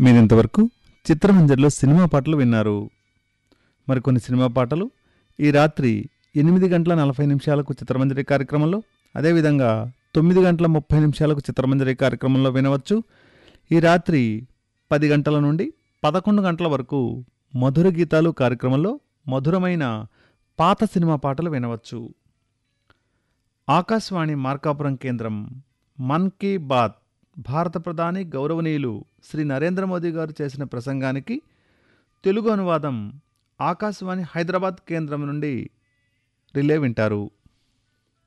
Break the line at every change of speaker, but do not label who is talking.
మీరింతవరకు చిత్రమంజరిలో సినిమా పాటలు విన్నారు మరికొన్ని సినిమా పాటలు ఈ రాత్రి ఎనిమిది గంటల నలభై నిమిషాలకు చిత్రమంజరి కార్యక్రమంలో అదేవిధంగా తొమ్మిది గంటల ముప్పై నిమిషాలకు చిత్రమంజరి కార్యక్రమంలో వినవచ్చు ఈ రాత్రి పది గంటల నుండి పదకొండు గంటల వరకు మధుర గీతాలు కార్యక్రమంలో మధురమైన పాత సినిమా పాటలు వినవచ్చు ఆకాశవాణి మార్కాపురం కేంద్రం మన్ కీ బాత్ భారత ప్రధాని గౌరవనీయులు శ్రీ నరేంద్ర మోదీ గారు చేసిన ప్రసంగానికి తెలుగు అనువాదం ఆకాశవాణి హైదరాబాద్ కేంద్రం నుండి రిలే వింటారు